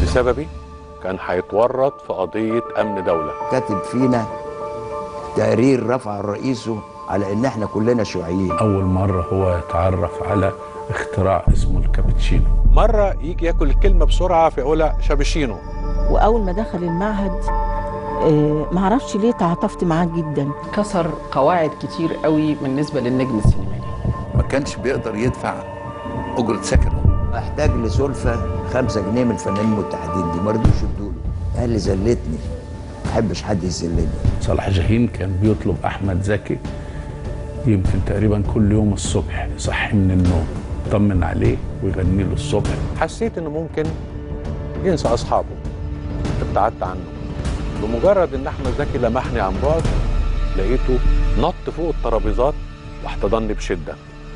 بسببي كان هيتورط في قضيه امن دوله كاتب فينا تقرير رفع رئيسه على ان احنا كلنا شيوعيين أول مرة هو يتعرف على اختراع اسمه الكابتشينو مره يجي ياكل الكلمه بسرعه فيقولها شابشينو واول ما دخل المعهد آه، معرفش ليه تعاطفت معاه جدا كسر قواعد كتير قوي بالنسبه للنجم السينمائي ما كانش بيقدر يدفع اجره سكنه احتاج لسلفه خمسة جنيه من الفنانين المتحدين دي ما رضوش يدوله قال لي زلتني ما احبش حد يذلني صلاح جاهين كان بيطلب أحمد زكي يمكن تقريبا كل يوم الصبح يصحي من النوم يطمن عليه ويغني له الصبح حسيت انه ممكن ينسى اصحابه ابتعدت عنه بمجرد ان احمد زكي لمحني عن بعد لقيته نط فوق الترابيزات واحتضني بشده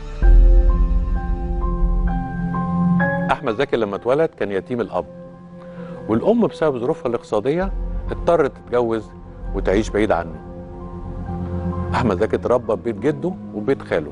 احمد زكي لما اتولد كان يتيم الاب والام بسبب ظروفها الاقتصاديه اضطرت تتجوز وتعيش بعيد عنه احمد زكي اتربى في بيت جده وبيت خاله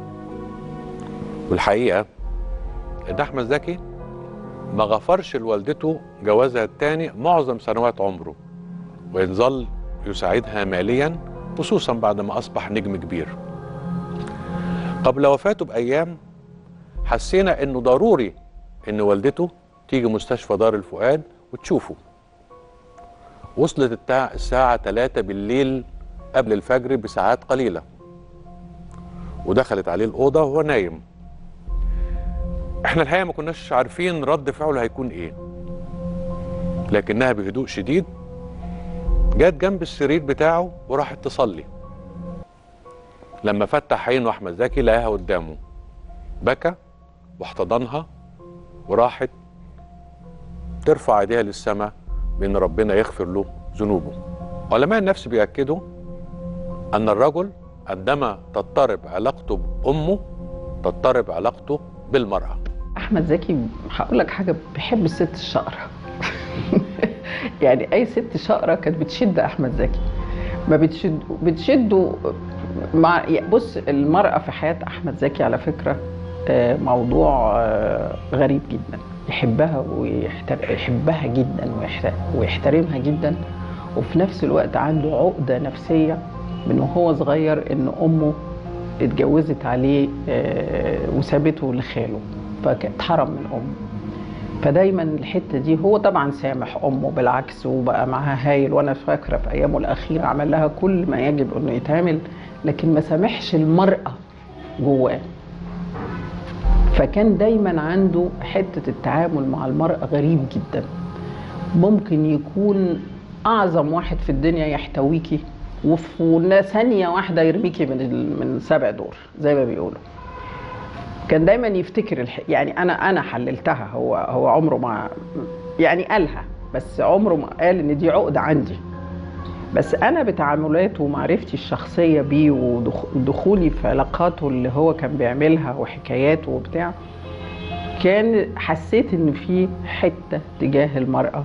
والحقيقه ان احمد زكي ما غفرش لوالدته جوازها الثاني معظم سنوات عمره وان ظل يساعدها ماليا خصوصا بعد ما اصبح نجم كبير قبل وفاته بايام حسينا انه ضروري ان والدته تيجي مستشفى دار الفؤاد وتشوفه وصلت التع- الساعة 3 بالليل قبل الفجر بساعات قليلة ودخلت عليه الأوضة وهو نايم احنا الحقيقة ما كناش عارفين رد فعله هيكون ايه لكنها بهدوء شديد جت جنب السرير بتاعه وراحت تصلي لما فتح عينه احمد زكي لقاها قدامه بكى واحتضنها وراحت ترفع ايديها للسماء بان ربنا يغفر له ذنوبه علماء النفس بيأكدوا ان الرجل عندما تضطرب علاقته بامه تضطرب علاقته بالمراه احمد زكي هقول لك حاجه بيحب الست الشقره يعني اي ست شقره كانت بتشد احمد زكي ما بتشد بتشده مع بص المراه في حياه احمد زكي على فكره آه، موضوع آه، غريب جدا يحبها ويحتر... يحبها جدا ويحت... ويحترمها جدا وفي نفس الوقت عنده عقده نفسيه من وهو صغير ان امه اتجوزت عليه آه، وسابته لخاله فاتحرم من امه فدايما الحته دي هو طبعا سامح امه بالعكس وبقى معاها هايل وانا فاكره في ايامه الاخيره عمل لها كل ما يجب انه يتعمل لكن ما سامحش المراه جواه فكان دايما عنده حته التعامل مع المراه غريب جدا ممكن يكون اعظم واحد في الدنيا يحتويكي وفي ثانيه واحده يرميكي من ال- من سبع دور زي ما بيقولوا كان دايما يفتكر الح... يعني انا انا حللتها هو هو عمره ما يعني قالها بس عمره ما قال ان دي عقده عندي بس انا بتعاملاته ومعرفتي الشخصيه بيه ودخولي في علاقاته اللي هو كان بيعملها وحكاياته وبتاع كان حسيت ان في حته تجاه المراه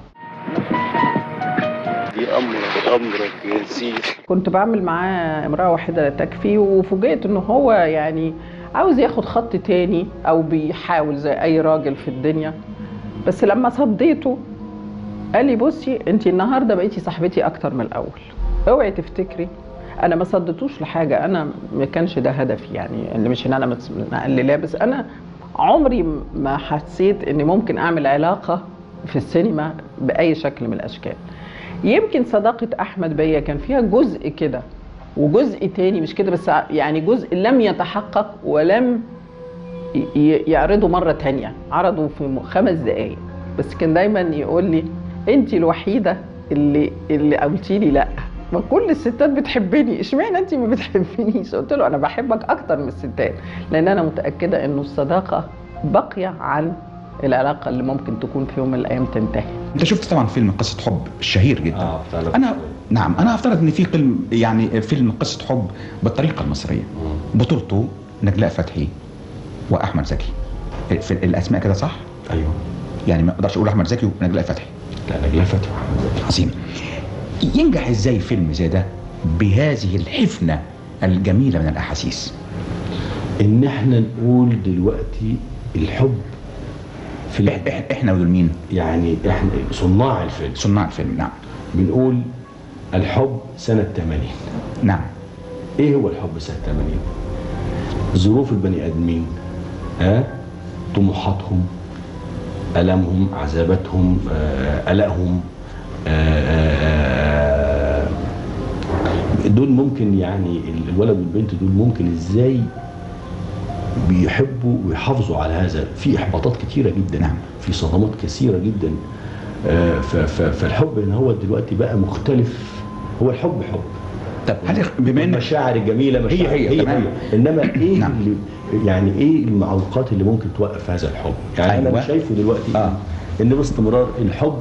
دي امرك امرك يا سيدي كنت بعمل معاه امرأة واحدة لا تكفي وفوجئت ان هو يعني عاوز ياخد خط تاني او بيحاول زي اي راجل في الدنيا بس لما صديته قال لي بصي انت النهارده بقيتي صاحبتي اكتر من الاول اوعي تفتكري انا ما صدتوش لحاجه انا ما كانش ده هدفي يعني اللي مش ان انا مت- مقللاه بس انا عمري ما حسيت اني ممكن اعمل علاقه في السينما باي شكل من الاشكال يمكن صداقة أحمد بيا كان فيها جزء كده وجزء تاني مش كده بس ع- يعني جزء لم يتحقق ولم ي- ي- يعرضه مرة تانية عرضه في م- خمس دقايق بس كان دايما يقول لي انت الوحيدة اللي اللي قلتي لي لا ما كل الستات بتحبني اشمعنى انت ما بتحبنيش قلت له انا بحبك اكتر من الستات لان انا متاكده انه الصداقه باقيه عن العلاقه اللي ممكن تكون في يوم من الايام تنتهي انت شفت طبعا فيلم قصه حب شهير جدا اه فعلا انا نعم انا افترض ان في فيلم يعني فيلم قصه حب بالطريقه المصريه بطولته نجلاء فتحي واحمد زكي في الاسماء كده صح ايوه يعني ما اقدرش اقول احمد زكي ونجلاء فتحي لا نجلاء فتحي عظيم ينجح ازاي فيلم زي ده بهذه الحفنه الجميله من الاحاسيس ان احنا نقول دلوقتي الحب في إح- إح- احنا ودول مين يعني احنا صناع الفيلم صناع الفيلم نعم بنقول الحب سنة 80 نعم ايه هو الحب سنة 80 ظروف البني ادمين ها طموحاتهم ألمهم عذاباتهم آه، قلقهم آه، آه، آه، دول ممكن يعني ال- الولد والبنت دول ممكن ازاي بيحبوا ويحافظوا على هذا في احباطات كتيره جدا نعم. في صدمات كثيره جدا آه، ف- ف- فالحب ان هو دلوقتي بقى مختلف هو الحب حب طب هل بما ان المشاعر الجميله هي- مشاعر هي، هي, تمام. هي. انما ايه نعم. اللي يعني ايه المعوقات اللي ممكن توقف هذا الحب يعني أيوة. انا شايفه دلوقتي آه. ان باستمرار الحب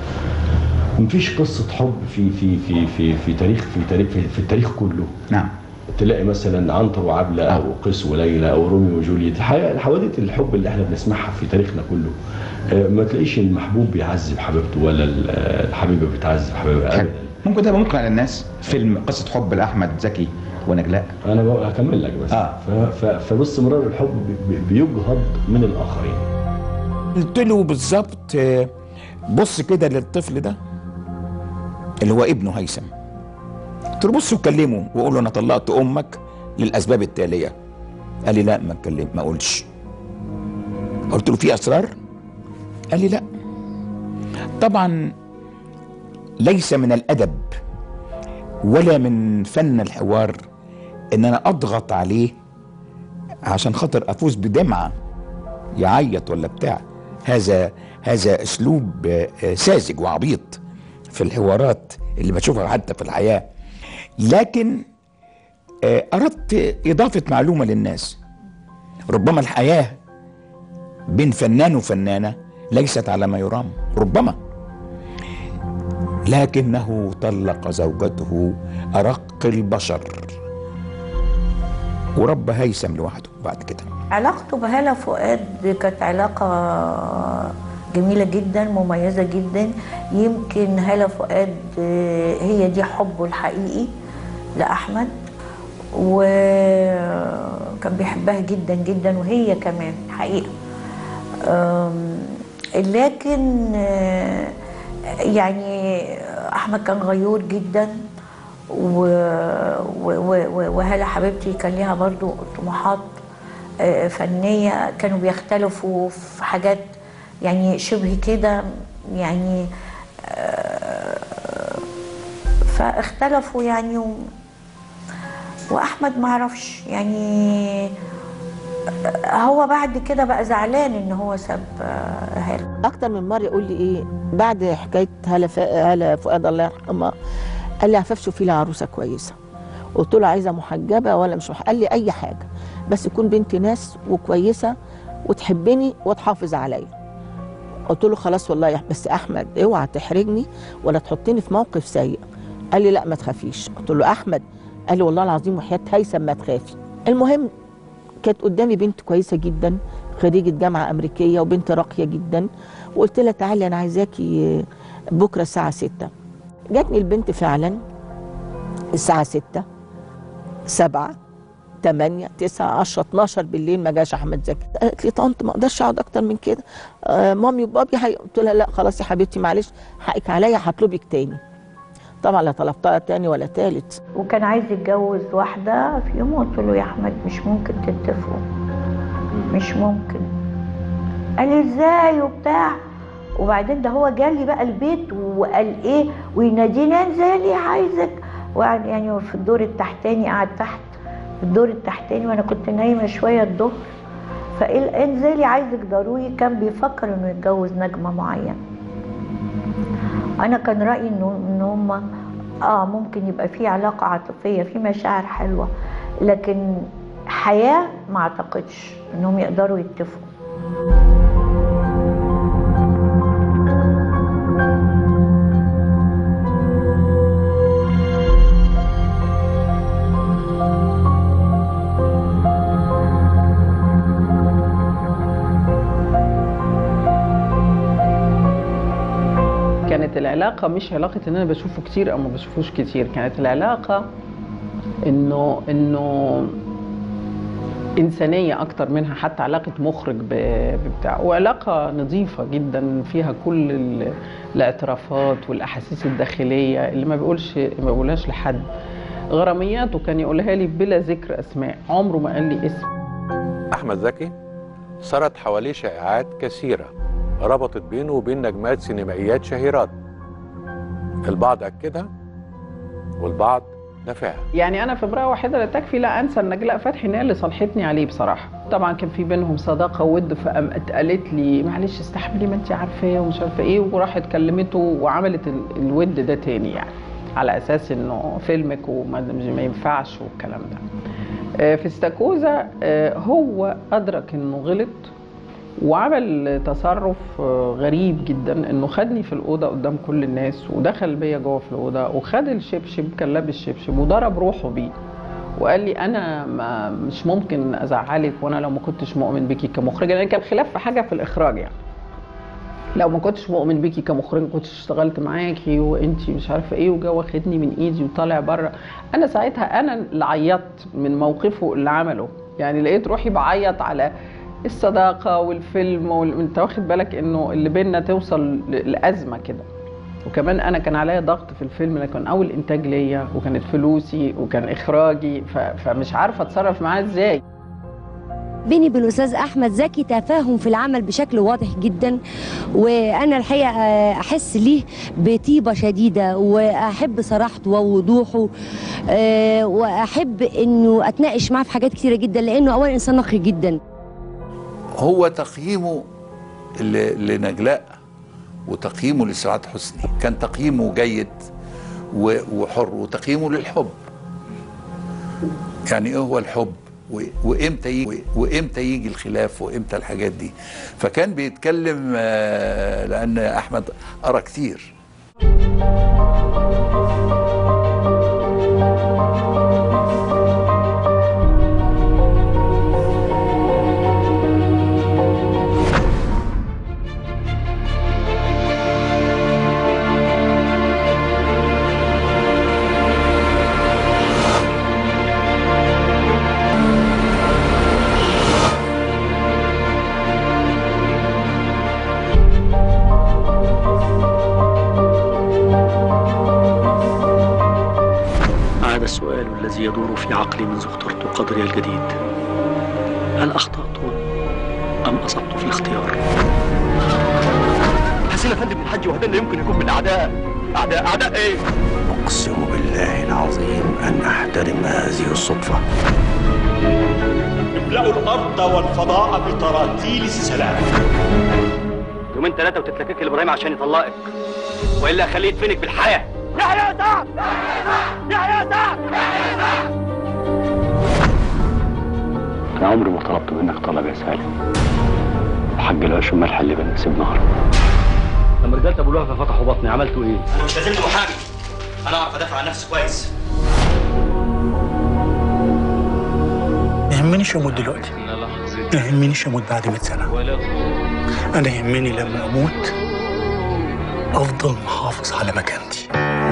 مفيش قصه حب في في في في في تاريخ في تاريخ في, في التاريخ كله نعم تلاقي مثلا عنتر وعبله او قيس وليلى او روميو وجولييت الحقيقة الحوادث الحب اللي احنا بنسمعها في تاريخنا كله آه، ما تلاقيش المحبوب بيعذب حبيبته ولا ال- آه، الحبيبه بتعذب حبيبها حلو. ابدا ممكن ده ممكن على الناس فيلم قصه حب لاحمد زكي ونجلاء انا بقى هكمل لك بس آه. ف- ف- فباستمرار الحب بي- بي- بيجهض من الاخرين قلت له بالظبط آه، بص كده للطفل ده اللي هو ابنه هيثم قلت له بص وكلمه وقول له انا طلقت امك للاسباب التاليه قال لي لا ما اتكلم ما اقولش قلت له في اسرار قال لي لا طبعا ليس من الادب ولا من فن الحوار ان انا اضغط عليه عشان خاطر افوز بدمعه يعيط ولا بتاع هذا هذا اسلوب آه، آه، ساذج وعبيط في الحوارات اللي بشوفها حتى في الحياه لكن آه، اردت اضافه معلومه للناس ربما الحياه بين فنان وفنانه ليست على ما يرام ربما لكنه طلق زوجته ارق البشر ورب هيثم لوحده بعد كده علاقته بهالة فؤاد كانت علاقة جميلة جدا مميزة جدا يمكن هالة فؤاد آه، هي دي حبه الحقيقي لأحمد وكان بيحبها جدا جدا وهي كمان حقيقة أم، لكن آه، يعني أحمد كان غيور جدا و... و... و... وهلا حبيبتي كان ليها برضو طموحات آه، فنية كانوا بيختلفوا في حاجات يعني شبه كده يعني آه، فاختلفوا يعني و... واحمد ما عرفش يعني آه، هو بعد كده بقى زعلان ان هو ساب آه، هاله اكتر من مره يقول لي ايه بعد حكايه هلا ف... هلا فؤاد الله يرحمها قال لي عفاف شوفي لي عروسه كويسه قلت له عايزه محجبه ولا مش محجبة؟ قال لي اي حاجه بس تكون بنت ناس وكويسه وتحبني وتحافظ عليا قلت له خلاص والله يا بس احمد اوعى تحرجني ولا تحطني في موقف سيء قال لي لا ما تخافيش قلت له احمد قال لي والله العظيم وحياه هيثم ما تخافي المهم كانت قدامي بنت كويسه جدا خريجه جامعه امريكيه وبنت راقيه جدا وقلت لها تعالي انا عايزاكي بكره الساعه 6 جاتني البنت فعلا الساعه 6 7 8 9 10 12 بالليل ما جاش احمد زكي قالت لي طنط ما اقدرش اقعد اكتر من كده آه مامي وبابي هي قلت لها لا خلاص يا حبيبتي معلش حقك عليا هطلبك تاني طبعا لا طلبتها تاني ولا تالت وكان عايز يتجوز واحدة في يوم قلت له يا أحمد مش ممكن تتفقوا مش ممكن قال لي ازاي وبتاع وبعدين ده هو جالي بقى البيت وقال ايه ويناديني انزلي عايزك وقعد يعني في الدور التحتاني قعد تحت في الدور التحتاني وانا كنت نايمه شويه الظهر فقال انزلي عايزك ضروري كان بيفكر انه يتجوز نجمه معينه انا كان رايي انه ان هم اه ممكن يبقى في علاقه عاطفيه في مشاعر حلوه لكن حياه ما اعتقدش انهم يقدروا يتفقوا كانت العلاقة مش علاقة ان انا بشوفه كتير او ما بشوفوش كتير كانت العلاقة انه انه انسانيه اكتر منها حتى علاقه مخرج ب- ببتاع وعلاقه نظيفه جدا فيها كل ال- الاعترافات والاحاسيس الداخليه اللي ما بيقولش ما بيقولهاش لحد غرامياته كان يقولها لي بلا ذكر اسماء عمره ما قال لي اسم أحمد زكي سرت حواليه شائعات كثيرة ربطت بينه وبين نجمات سينمائيات شهيرات البعض أكدها والبعض نفاها يعني انا في امراه واحده لا تكفي لا انسى ان نجلاء فتحي هي اللي صالحتني عليه بصراحه طبعا كان في بينهم صداقه ود فقامت قالت لي معلش استحملي ما انت عارفاه ومش عارفه ايه وراحت كلمته وعملت ال- الود ده تاني يعني على اساس انه فيلمك وما ما ينفعش والكلام ده آه، في استاكوزا آه، هو ادرك انه غلط وعمل تصرف آه، غريب جدا انه خدني في الاوضه قدام كل الناس ودخل بيا جوه في الاوضه وخد الشبشب كان لابس شبشب وضرب روحه بيه وقال لي انا ما مش ممكن ازعلك وانا لو ما كنتش مؤمن بيكي كمخرجه لان كان خلاف في حاجه في الاخراج يعني لو ما كنتش مؤمن بيكي كمخرجه كنتش اشتغلت معاكي وانتي مش عارفه ايه وجا واخدني من ايدي وطالع بره انا ساعتها انا اللي عيطت من موقفه اللي عمله يعني لقيت روحي بعيط على الصداقه والفيلم وال... انت واخد بالك انه اللي بينا توصل ل- لازمه كده وكمان انا كان عليا ضغط في الفيلم لأن كان اول انتاج ليا وكانت فلوسي وكان اخراجي ف... فمش عارفه اتصرف معاه ازاي بيني وبين الاستاذ احمد زكي تفاهم في العمل بشكل واضح جدا وانا الحقيقه آه، احس ليه بطيبه شديده واحب صراحته ووضوحه آه، واحب انه اتناقش معاه في حاجات كتيره جدا لانه اولا انسان نقي جدا هو تقييمه ل- لنجلاء وتقييمه لسعاد حسني كان تقييمه جيد و- وحر وتقييمه للحب يعني ايه هو الحب و- وامتى يجي وامتى يجي الخلاف وامتى الحاجات دي فكان بيتكلم آه، لان احمد قرا كتير عاد السؤال الذي يدور في عقلي منذ اخترت قدري الجديد هل أخطأت أم أصبت في الاختيار؟ حسين افندي بن الحاج وهذا اللي يمكن يكون من اعداء اعداء اعداء ايه؟ أقسم بالله العظيم أن أحترم هذه الصدفة املأوا الارض والفضاء بتراتيل السلام يومين ثلاثة وتتلكك لإبراهيم عشان يطلقك وإلا أخليه يدفنك بالحياة يحيى سعد يحيى سعد أنا عمري ما طلبت منك طلب يا سالم الحاج العيش الملح اللي بنسيب نهر لما رجالة أبو لهفة فتحوا بطني عملتوا إيه؟ انا مش لازم له محامي انا اعرف ادافع عن نفسي كويس ما يهمنيش اموت دلوقتي ما يهمنيش اموت بعد 100 سنه انا يهمني لما اموت افضل محافظ على مكانتي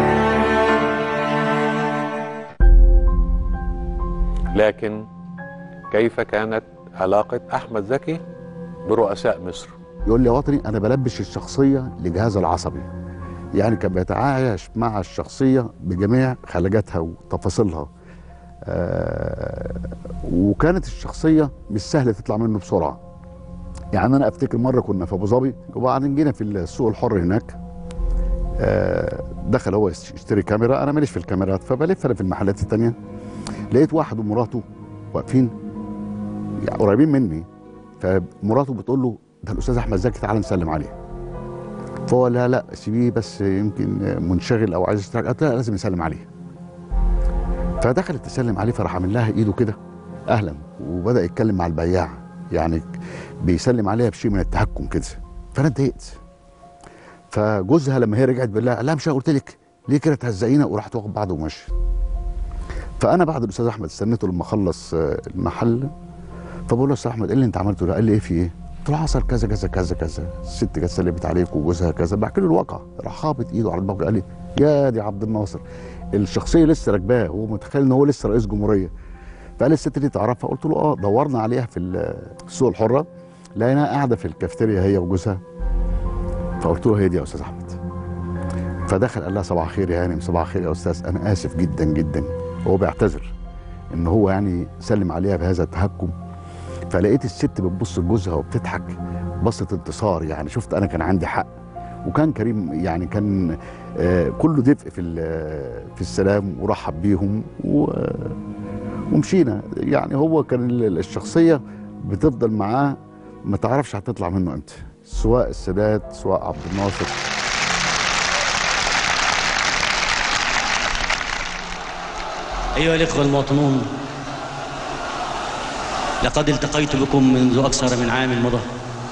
لكن كيف كانت علاقة أحمد زكي برؤساء مصر يقول لي يا وطني انا بلبش الشخصيه لجهازها العصبي يعني كان بيتعايش مع الشخصيه بجميع خلاجاتها وتفاصيلها آه وكانت الشخصيه مش سهله تطلع منه بسرعه يعني انا افتكر مره كنا في ابو ظبي وبعدين جينا في السوق الحر هناك آه دخل هو يشتري كاميرا انا ماليش في الكاميرات فبلف انا في المحلات التانية لقيت واحد ومراته واقفين يعني قريبين مني فمراته بتقول له ده الاستاذ احمد زكي تعالى نسلم عليه فهو لا لا سيبيه بس يمكن منشغل او عايز يشتغل قالت لا لازم نسلم عليه فدخلت تسلم عليه فراح عامل لها ايده كده اهلا وبدا يتكلم مع البياع يعني بيسلم عليها بشيء من التهكم كده فانا اتضايقت فجوزها لما هي رجعت بالله قال لها مش أنا قلت لك ليه كده تهزقينا وراحت واخد بعضه وماشي فانا بعد الاستاذ احمد استنيته لما خلص آه، المحل فبقول له يا استاذ احمد ايه اللي انت عملته ده؟ قال لي ايه في ايه؟ قلت له حصل كذا كذا كذا كذا الست جت سلمت عليك وجوزها كذا بحكي له الواقع راح خابط ايده على دماغه قال لي يا دي عبد الناصر الشخصيه لسه راكباه هو متخيل ان هو لسه رئيس جمهوريه فقال لي الست دي تعرفها قلت له اه دورنا عليها في السوق الحره لقيناها قاعده في الكافتيريا هي وجوزها فقلت له هي دي يا استاذ احمد فدخل قال لها صباح الخير يا هانم صباح الخير يا استاذ انا اسف جدا جدا هو بيعتذر ان هو يعني سلم عليها بهذا التهكم فلقيت الست بتبص لجوزها وبتضحك بصة انتصار يعني شفت انا كان عندي حق وكان كريم يعني كان آه كله دفء في ال- في السلام ورحب بيهم و ومشينا يعني هو كان ال- الشخصيه بتفضل معاه ما تعرفش هتطلع منه امتى سواء السادات سواء عبد الناصر أيها الإخوة المواطنون لقد التقيت بكم منذ أكثر من عام مضى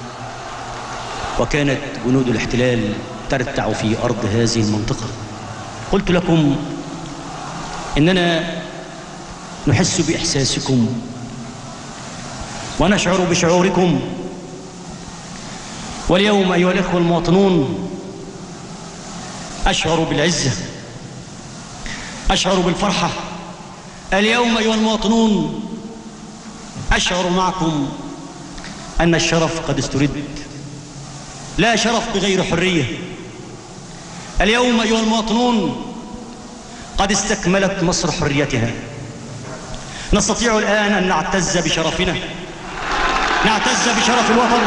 وكانت جنود الاحتلال ترتع في أرض هذه المنطقة قلت لكم إننا نحس بإحساسكم ونشعر بشعوركم واليوم أيها الإخوة المواطنون أشعر بالعزة أشعر بالفرحة اليوم أيها المواطنون أشعر معكم أن الشرف قد استرد لا شرف بغير حرية اليوم أيها المواطنون قد استكملت مصر حريتها نستطيع الآن أن نعتز بشرفنا نعتز بشرف الوطن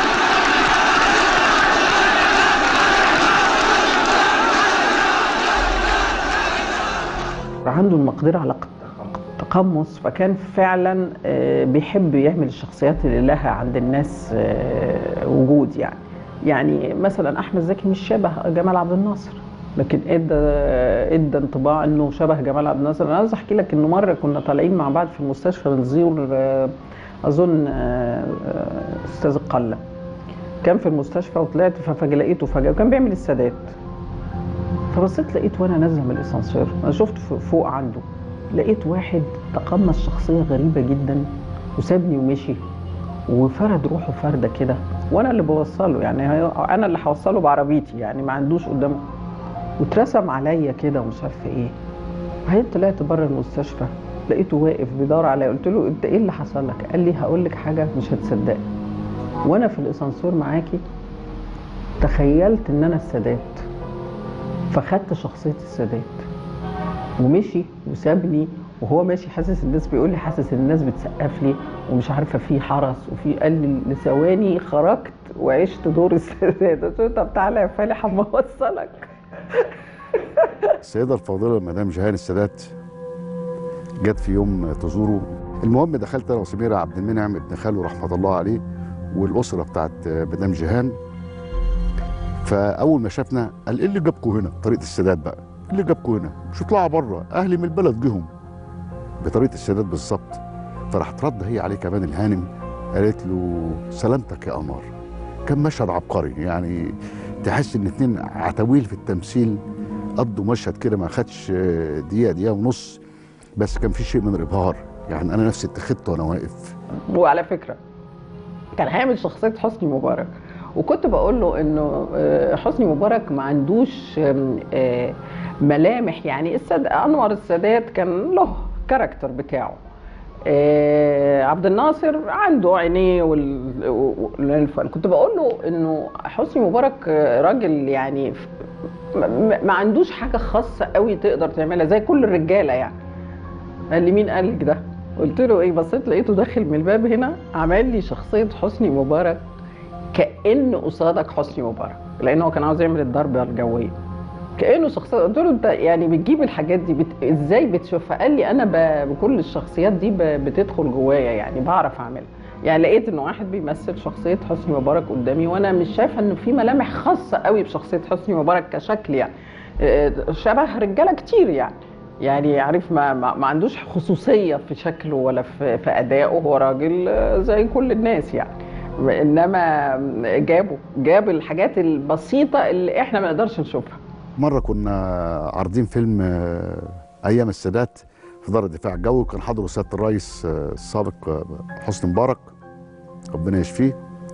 عنده المقدرة على التقمص فكان فعلا آه، بيحب يعمل الشخصيات اللي لها عند الناس آه، وجود يعني يعني مثلا احمد زكي مش شبه جمال عبد الناصر لكن ادى ادى انطباع انه شبه جمال عبد الناصر انا عايز احكي لك انه مره كنا طالعين مع بعض في المستشفى بنزور آه، اظن آه، آه، استاذ القله كان في المستشفى وطلعت فلقيته فجاه وكان بيعمل السادات فبصيت لقيت وانا نازله من الاسانسير انا شفت ف- فوق عنده لقيت واحد تقمص شخصيه غريبه جدا وسابني ومشي وفرد روحه فرده كده وانا اللي بوصله يعني هي- انا اللي هوصله بعربيتي يعني ما عندوش قدامه واترسم عليا كده ومش عارفه ايه بعدين طلعت بره المستشفى لقيته واقف بيدور عليا قلت له انت ايه اللي حصل لك قال لي هقول لك حاجه مش هتصدقي وانا في الاسانسير معاكي تخيلت ان انا السادات فخدت شخصيه السادات ومشي وسابني وهو ماشي حاسس الناس بيقول لي حاسس ان الناس بتسقف لي ومش عارفه في حرس وفي قال لي لثواني خرجت وعشت دور السادات قلت له طب تعالى يا فالح اما اوصلك السيده الفاضله مدام جيهان السادات جت في يوم تزوره المهم دخلت انا وسميره عبد المنعم ابن خاله رحمه الله عليه والاسره بتاعت مدام جيهان فاول ما شافنا قال ايه اللي جابكم هنا طريقه السادات بقى إيه اللي جابكم هنا مش اطلعوا بره اهلي من البلد جهم بطريقه السادات بالظبط فراحت رد هي عليه كمان الهانم قالت له سلامتك يا قمر كان مشهد عبقري يعني تحس ان اتنين عتاويل في التمثيل قضوا مشهد كده ما خدش دقيقه دقيقه ونص بس كان في شيء من الابهار يعني انا نفسي اتخذت وانا واقف وعلى فكره كان هيعمل شخصيه حسني مبارك وكنت بقول له انه آه، حسني مبارك ما عندوش آم، آه، ملامح يعني الساد انور السادات كان له كاركتر بتاعه آه، عبد الناصر عنده عينيه وال... وال... كنت بقول له انه حسني مبارك آه، راجل يعني ف- ما- ما ما عندوش حاجه خاصه قوي تقدر تعملها زي كل الرجاله يعني قال لي مين قال لك ده؟ قلت له ايه بصيت لقيته داخل من الباب هنا عمل لي شخصيه حسني مبارك كأن قصادك حسني مبارك لان هو كان عاوز يعمل الضربه الجويه كانه شخصيه قلت له انت يعني بتجيب الحاجات دي بت... ازاي بتشوفها قال لي انا ب... بكل الشخصيات دي ب... بتدخل جوايا يعني بعرف اعملها يعني لقيت انه واحد بيمثل شخصيه حسني مبارك قدامي وانا مش شايفه انه في ملامح خاصه قوي بشخصيه حسني مبارك كشكل يعني آه، شبه رجاله كتير يعني يعني عارف ما, ما, ما عندوش خصوصيه في شكله ولا في, في ادائه هو راجل آه، زي كل الناس يعني انما جابوا جاب الحاجات البسيطه اللي احنا ما نقدرش نشوفها مره كنا عارضين فيلم آه، ايام السادات في دار الدفاع الجوي كان حضره سياده الرئيس آه، السابق آه، حسني مبارك ربنا يشفيه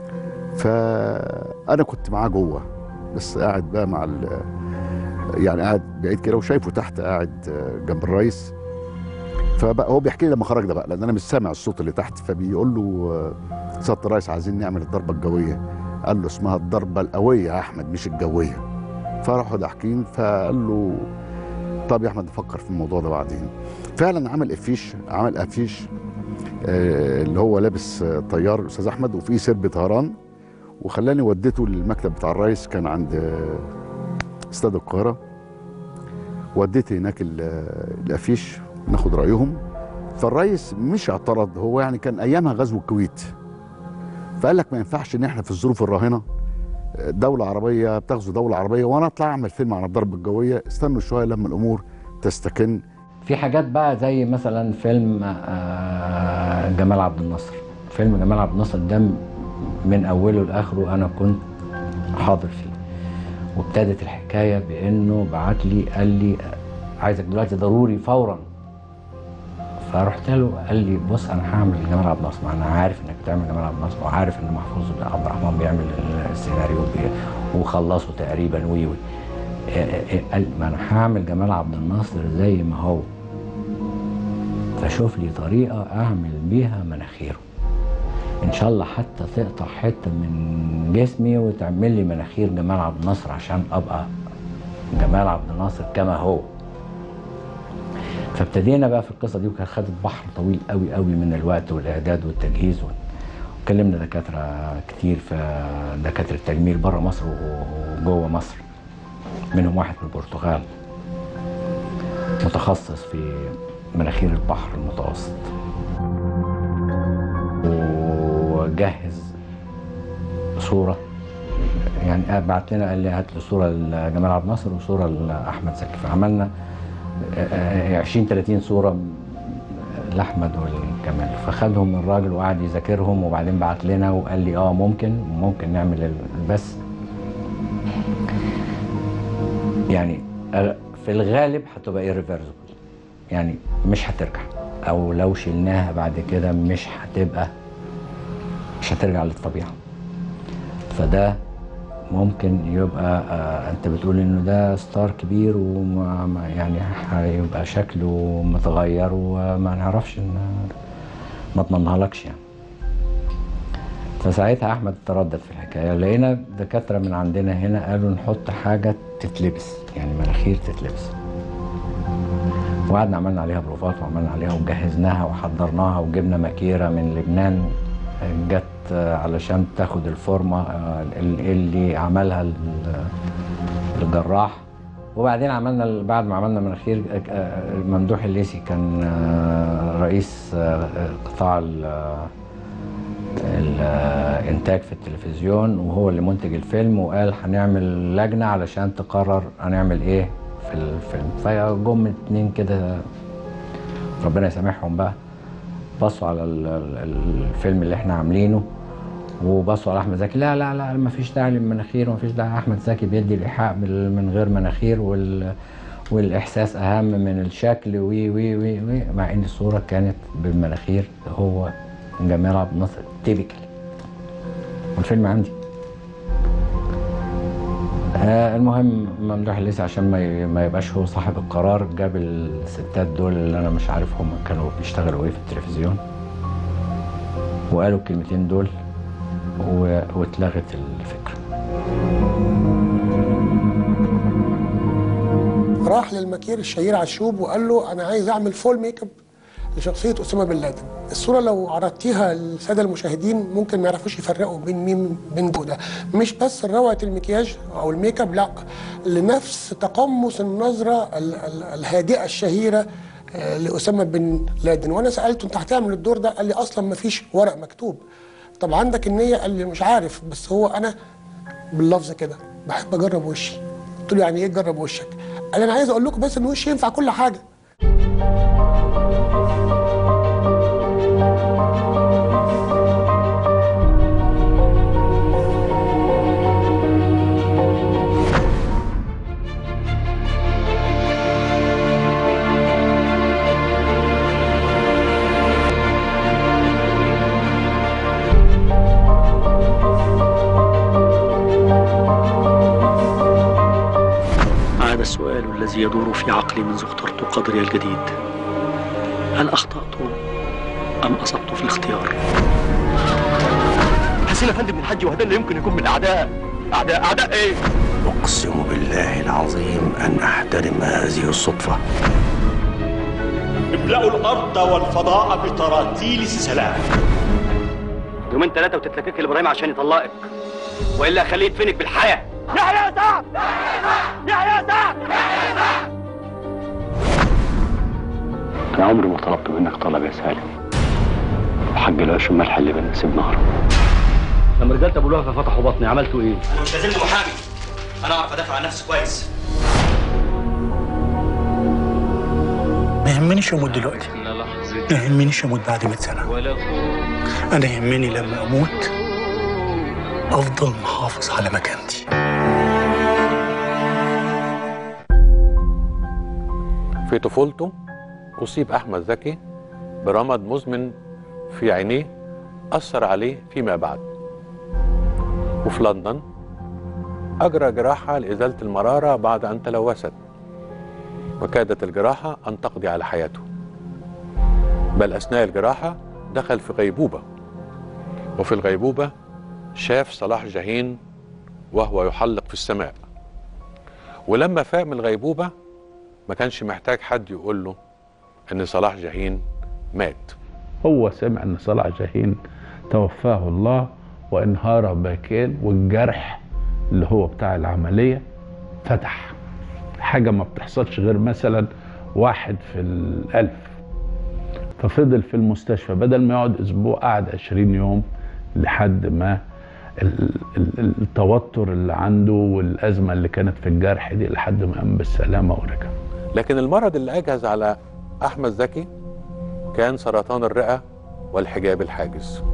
فانا كنت معاه جوه بس قاعد بقى مع ال- يعني قاعد بعيد كده وشايفه تحت قاعد آه، جنب الرئيس فبقى هو بيحكي لي لما خرج ده بقى لان انا مش سامع الصوت اللي تحت فبيقول له آه، سياده الرئيس عايزين نعمل الضربه الجويه قال له اسمها الضربه القويه يا احمد مش الجويه فراحوا ضاحكين فقال له طب يا احمد نفكر في الموضوع ده بعدين فعلا عمل افيش عمل افيش آه، اللي هو لابس آه، طيار الاستاذ احمد وفيه سرب طيران وخلاني وديته للمكتب بتاع الرئيس كان عند آه، استاد القاهره وديت هناك ال- الافيش ناخد رايهم فالرئيس مش اعترض هو يعني كان ايامها غزو الكويت فقال لك ما ينفعش ان احنا في الظروف الراهنه دوله عربيه بتغزو دوله عربيه وانا اطلع اعمل فيلم عن الضربه الجويه استنوا شويه لما الامور تستكن في حاجات بقى زي مثلا فيلم آه، جمال عبد الناصر فيلم جمال عبد الناصر ده من اوله لاخره انا كنت حاضر فيه وابتدت الحكايه بانه بعت لي قال لي عايزك دلوقتي ضروري فورا فرحت له قال لي بص انا هعمل جمال عبد الناصر انا عارف انك بتعمل جمال عبد الناصر وعارف ان محفوظ بن عبد الرحمن بيعمل السيناريو بي- وخلصه تقريبا وي وي آه، آه، قال ما انا هعمل جمال عبد الناصر زي ما هو فشوف لي طريقه اعمل بيها مناخيره ان شاء الله حتى تقطع حته من جسمي وتعمل لي مناخير جمال عبد الناصر عشان ابقى جمال عبد الناصر كما هو فابتدينا بقى في القصه دي وكانت خدت بحر طويل قوي قوي من الوقت والاعداد والتجهيز وكلمنا دكاتره كتير في دكاتره تجميل بره مصر وجوه مصر منهم واحد من البرتغال متخصص في مناخير البحر المتوسط وجهز صورة يعني بعت لنا قال لي هات لي صورة لجمال عبد الناصر وصورة لأحمد زكي فعملنا آه، 20 30 صورة لأحمد والجمال فخدهم الراجل وقعد يذاكرهم وبعدين بعت لنا وقال لي اه ممكن ممكن نعمل ال- بس يعني في الغالب هتبقى irreversible يعني مش هترجع او لو شلناها بعد كده مش هتبقى مش هترجع للطبيعه فده ممكن يبقى آه انت بتقول انه ده ستار كبير وما ما- يعني هيبقى شكله متغير وما نعرفش ان ما اضمنهالكش يعني فساعتها احمد تردد في الحكايه لقينا دكاتره من عندنا هنا قالوا نحط حاجه تتلبس يعني مناخير تتلبس وقعدنا عملنا عليها بروفات وعملنا عليها وجهزناها وحضرناها وجبنا ماكيره من لبنان جت علشان تاخد الفورمه اللي اللي عملها ال- الجراح وبعدين عملنا ال- بعد ما عملنا مناخير ممدوح الليسي كان رئيس قطاع ال- الانتاج في التلفزيون وهو اللي منتج الفيلم وقال هنعمل لجنه علشان تقرر هنعمل ايه في الفيلم فجم اتنين كده ربنا يسامحهم بقى بصوا على ال- ال- الفيلم اللي احنا عاملينه وبصوا على احمد زكي لا لا لا ما فيش داعي للمناخير وما فيش داعي احمد زكي بيدي الايحاء بال- من غير مناخير وال والاحساس اهم من الشكل وي وي وي وي مع ان الصوره كانت بالمناخير هو جمال عبد الناصر تيبيكال والفيلم عندي آه المهم ممدوح الليثي عشان ما ي- ما يبقاش هو صاحب القرار جاب الستات دول اللي انا مش عارف هم كانوا بيشتغلوا ايه في التلفزيون وقالوا الكلمتين دول و- واتلغت الفكره راح للمكير الشهير عشوب وقال له انا عايز اعمل فول ميك اب لشخصيه اسامه بن لادن الصوره لو عرضتيها للساده المشاهدين ممكن ما يعرفوش يفرقوا بين مين بين ده وده مش بس روعه المكياج او الميك اب لا لنفس تقمص النظره ال- ال- الهادئه الشهيره آه، لاسامه بن لادن وانا سالته انت هتعمل الدور ده قال لي اصلا ما فيش ورق مكتوب طب عندك النيه قال لي مش عارف بس هو انا باللفظ كده بحب اجرب وشي قلت له يعني ايه تجرب وشك قال لي انا عايز اقول لكم بس ان وشي ينفع كل حاجه عاد السؤال الذي يدور في عقلي منذ اخترت قدري الجديد هل أخطأت أم أصبت في الاختيار؟ حسين افندي من الحج وهذا اللي يمكن يكون من الاعداء اعداء اعداء ايه أقسم بالله العظيم أن أحترم هذه الصدفة املأوا الأرض والفضاء بتراتيل السلام يومين ثلاثة وتتلكك لإبراهيم عشان يطلقك وإلا أخليه يدفنك بالحياة يحيى سعد يحيى سعد أنا عمري ما طلبت منك طلب يا سالم وحق العيش الملح اللي بين سيبنا هرب لما رجالة أبو لهفة فتحوا بطني عملتوا إيه؟ أنا مش لازمني محامي أنا أعرف أدافع عن نفسي كويس ما يهمنيش اموت دلوقتي ما يهمنيش اموت بعد 100 سنه انا يهمني لما اموت افضل محافظ على مكانتي في طفولته أصيب أحمد زكي برمد مزمن في عينيه أثر عليه فيما بعد وفي لندن أجرى جراحة لإزالة المرارة بعد أن تلوثت وكادت الجراحة أن تقضي على حياته بل أثناء الجراحة دخل في غيبوبة وفي الغيبوبة شاف صلاح جاهين وهو يحلق في السماء ولما فاق من الغيبوبة ما كانش محتاج حد يقول له ان صلاح جاهين مات هو سمع ان صلاح جاهين توفاه الله وانهار باكين والجرح اللي هو بتاع العملية فتح حاجة ما بتحصلش غير مثلا واحد في الألف ففضل في المستشفى بدل ما يقعد أسبوع قعد 20 يوم لحد ما ال- ال- التوتر اللي عنده والأزمة اللي كانت في الجرح دي لحد ما قام بالسلامة ورجع لكن المرض اللي أجهز على أحمد زكي كان سرطان الرئة والحجاب الحاجز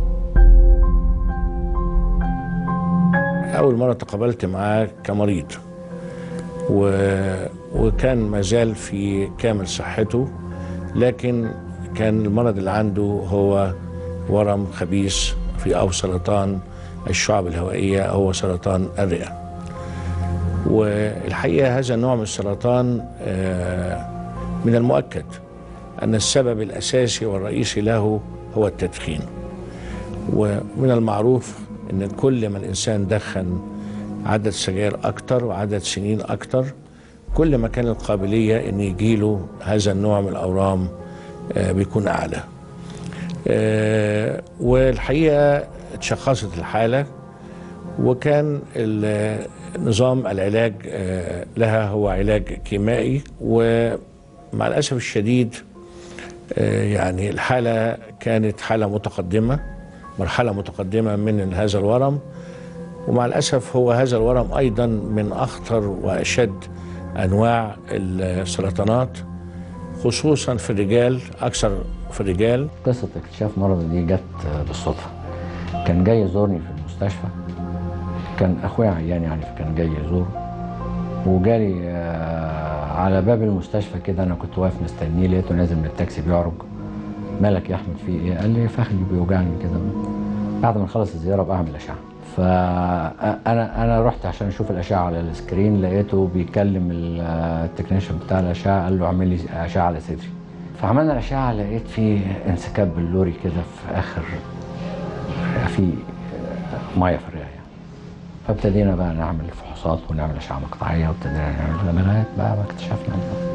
أول مرة تقابلت معاه كمريض و... وكان ما زال في كامل صحته لكن كان المرض اللي عنده هو ورم خبيث في أو سرطان الشعب الهوائية هو سرطان الرئة والحقيقة هذا النوع من السرطان آه، من المؤكد أن السبب الأساسي والرئيسي له هو التدخين ومن المعروف أن كل ما الإنسان دخن عدد سجاير أكتر وعدد سنين أكتر كل ما كان القابلية أن يجيله هذا النوع من الأورام آه، بيكون أعلى آه، والحقيقة اتشخصت الحالة وكان ال- نظام العلاج آه، لها هو علاج كيمائي ومع الأسف الشديد آه، يعني الحالة كانت حالة متقدمة مرحلة متقدمة من هذا الورم ومع الأسف هو هذا الورم أيضا من أخطر وأشد أنواع السرطانات خصوصا في الرجال أكثر في الرجال قصة اكتشاف مرضي دي جت بالصدفة كان جاي يزورني في المستشفى كان اخويا عيان يعني فكان جاي يزوره وجالي آه، على باب المستشفى كده انا كنت واقف مستنيه لقيته نازل من التاكسي بيعرج مالك يا احمد في ايه قال لي فخذي بيوجعني كده بعد ما نخلص الزياره بعمل اشعه فانا انا رحت عشان اشوف الاشعه على السكرين لقيته بيكلم ال- التكنيشن بتاع الاشعه قال له اعمل لي اشعه على صدري فعملنا الاشعه لقيت فيه انسكاب بلوري كده في اخر في ميه في الرئه يعني. فابتدينا بقى نعمل فحوصات ونعمل اشعه مقطعيه وابتدينا نعمل لغايه بقى ما اكتشفنا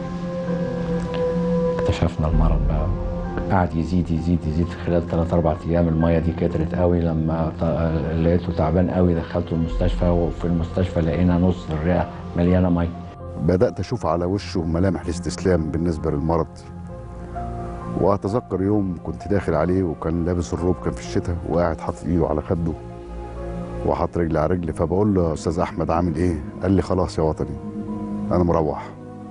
اكتشفنا المرض بقى قعد يزيد يزيد يزيد في خلال 3 4 ايام الميه دي كترت قوي لما ط- لقيته تعبان قوي دخلته المستشفى وفي المستشفى لقينا نص الرئه مليانه ميه بدأت أشوف على وشه ملامح الاستسلام بالنسبة للمرض وأتذكر يوم كنت داخل عليه وكان لابس الروب كان في الشتاء وقاعد حاطط إيده على خده وحاطط رجلي على رجلي فبقول له يا أستاذ أحمد عامل إيه؟ قال لي خلاص يا وطني أنا مروح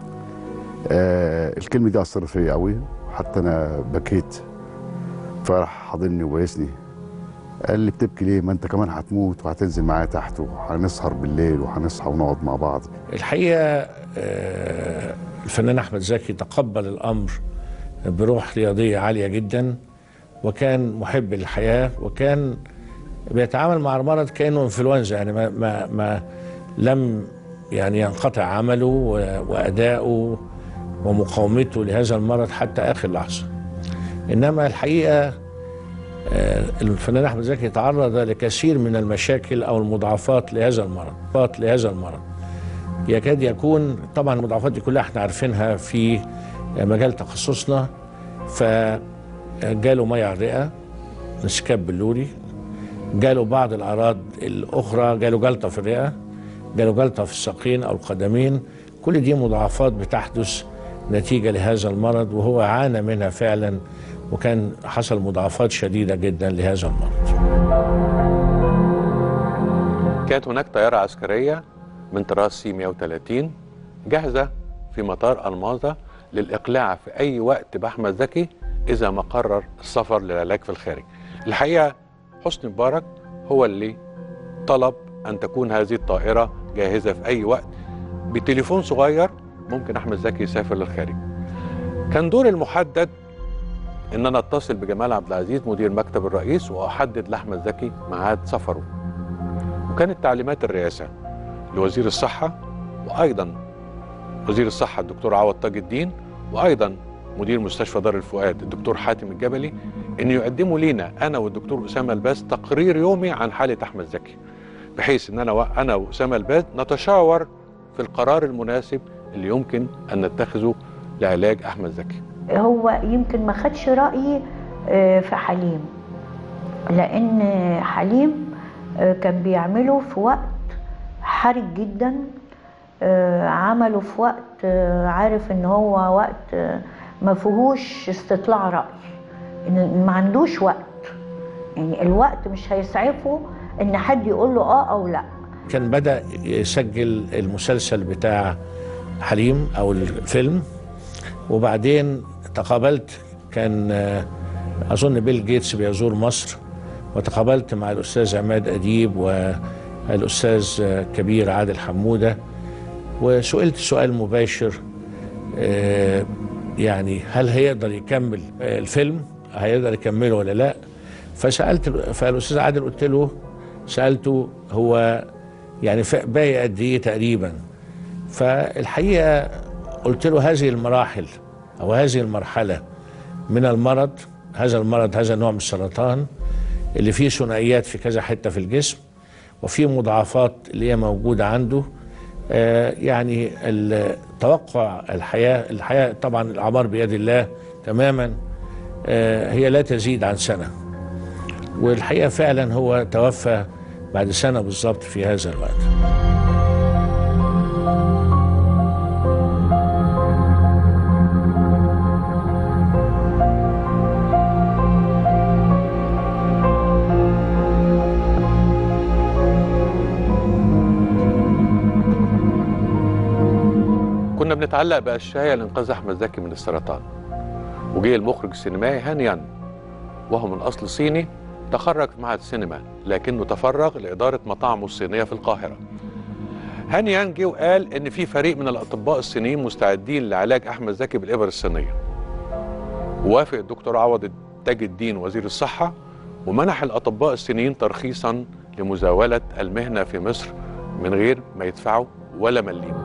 آه الكلمة دي أثرت فيا قوي حتى أنا بكيت فراح حاضني وبايسني قال لي بتبكي ليه؟ ما أنت كمان هتموت وهتنزل معايا تحت وهنسهر بالليل وهنصحى ونقعد مع بعض الحقيقه آه، الفنان احمد زكي تقبل الامر بروح رياضيه عاليه جدا وكان محب للحياه وكان بيتعامل مع المرض كانه انفلونزا يعني ما ما, ما لم يعني ينقطع عمله و- واداؤه ومقاومته لهذا المرض حتى اخر لحظه انما الحقيقه آه، الفنان احمد زكي تعرض لكثير من المشاكل او المضاعفات لهذا المرض لهذا المرض يكاد يكون طبعا المضاعفات دي كلها احنا عارفينها في مجال تخصصنا فجاله ميه على الرئه انسكاب بلوري جاله بعض الاعراض الاخرى جاله جلطه في الرئه جاله جلطه في الساقين او القدمين كل دي مضاعفات بتحدث نتيجه لهذا المرض وهو عانى منها فعلا وكان حصل مضاعفات شديده جدا لهذا المرض كانت هناك طيارة عسكرية من طراز سي 130 جاهزة في مطار الماظة للإقلاع في أي وقت بأحمد زكي إذا ما قرر السفر للعلاج في الخارج الحقيقة حسني مبارك هو اللي طلب أن تكون هذه الطائرة جاهزة في أي وقت بتليفون صغير ممكن أحمد زكي يسافر للخارج كان دوري المحدد ان انا اتصل بجمال عبد العزيز مدير مكتب الرئيس واحدد لاحمد زكي ميعاد سفره وكانت تعليمات الرئاسه لوزير الصحه وايضا وزير الصحه الدكتور عوض تاج الدين وايضا مدير مستشفى دار الفؤاد الدكتور حاتم الجبلي ان يقدموا لينا انا والدكتور اسامه الباز تقرير يومي عن حاله احمد زكي بحيث ان انا و... انا واسامه الباز نتشاور في القرار المناسب اللي يمكن ان نتخذه لعلاج احمد زكي هو يمكن ما خدش رأيي آه، في حليم لأن حليم آه، كان بيعمله في وقت حرج جدا آه، عمله في وقت آه، عارف ان هو وقت آه، ما فيهوش استطلاع رأي إن ما عندوش وقت يعني الوقت مش هيسعفه ان حد يقول له اه او لا كان بدأ يسجل المسلسل بتاع حليم أو الفيلم وبعدين تقابلت كان آه، أظن بيل جيتس بيزور مصر وتقابلت مع الأستاذ عماد أديب والأستاذ آه، كبير عادل حمودة وسئلت سؤال مباشر آه، يعني هل هيقدر يكمل آه، الفيلم هيقدر يكمله ولا لا فسألت فالأستاذ عادل قلت له سألته هو يعني ف- باقي قد ايه تقريبا فالحقيقه قلت له هذه المراحل او هذه المرحله من المرض هذا المرض هذا النوع من السرطان اللي فيه ثنائيات في كذا حته في الجسم وفيه مضاعفات اللي هي موجوده عنده آه يعني ال- توقع الحياه الحياه طبعا الاعمار بيد الله تماما آه هي لا تزيد عن سنه والحقيقه فعلا هو توفى بعد سنه بالظبط في هذا الوقت كنا بنتعلق بأشياء لإنقاذ أحمد زكي من السرطان وجه المخرج السينمائي هانيان وهو من أصل صيني تخرج في معهد السينما لكنه تفرغ لإدارة مطاعمه الصينية في القاهرة هانيان جه وقال إن في فريق من الأطباء الصينيين مستعدين لعلاج أحمد زكي بالإبر الصينية وافق الدكتور عوض تاج الدين وزير الصحة ومنح الأطباء الصينيين ترخيصا لمزاولة المهنة في مصر من غير ما يدفعوا ولا مليم